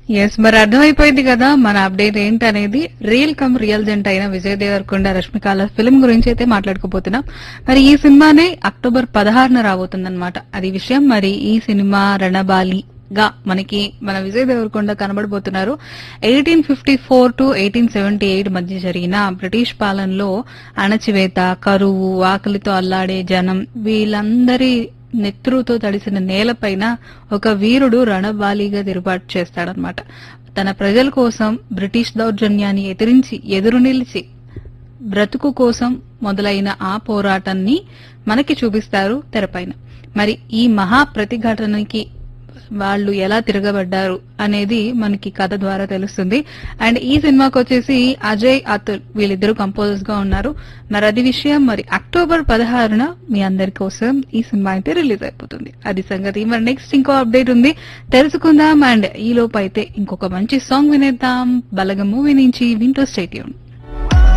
yes మరి అర్థమైపోయింది కదా మన అప్డేట్ ఏంటనేది రియల్ కమ్ రియల్ జంట్ అయిన విజయ్ దేవరకొండ రష్మికాల ఫిల్మ్ గురించి అయితే మాట్లాడుకోబోతున్నాం మరి ఈ సినిమానే అక్టోబర్ పదహారున రాబోతుందన్నమాట అది విషయం మరి ఈ సినిమా రణబాలి గా మనకి మన విజయ్ దేవరకొండ కనబడబోతున్నారు eighteen fifty four to eighteen seventy eight మధ్య జరిగిన బ్రిటిష్ పాలనలో అణచివేత కరువు ఆకలితో అల్లాడే జనం వీళ్ళందరి నెత్రుతో తడిసిన నేలపైన ఒక వీరుడు రణబాలిగా తిరుగుబాటు చేస్తాడనమాట తన ప్రజల కోసం బ్రిటిష్ దౌర్జన్యాన్ని ఎదిరించి ఎదురు నిలిచి బ్రతుకు కోసం మొదలైన ఆ పోరాటాన్ని మనకి చూపిస్తారు తెరపైన మరి ఈ మహా ప్రతిఘటనకి వాళ్ళు ఎలా తిరగబడ్డారు అనేది మనకి కథ ద్వారా తెలుస్తుంది అండ్ ఈ సినిమాకి వచ్చేసి అజయ్ అతుల్ వీళ్ళిద్దరు కంపోజర్స్ గా ఉన్నారు మరి అది విషయం మరి అక్టోబర్ పదహారున మీ అందరి కోసం ఈ సినిమా అయితే రిలీజ్ అయిపోతుంది అది సంగతి మరి నెక్స్ట్ ఇంకో అప్డేట్ ఉంది తెలుసుకుందాం అండ్ ఈ లోపు అయితే ఇంకొక మంచి సాంగ్ వినేద్దాం బలగ మూవీ నుంచి వింటూ స్టేట్యూన్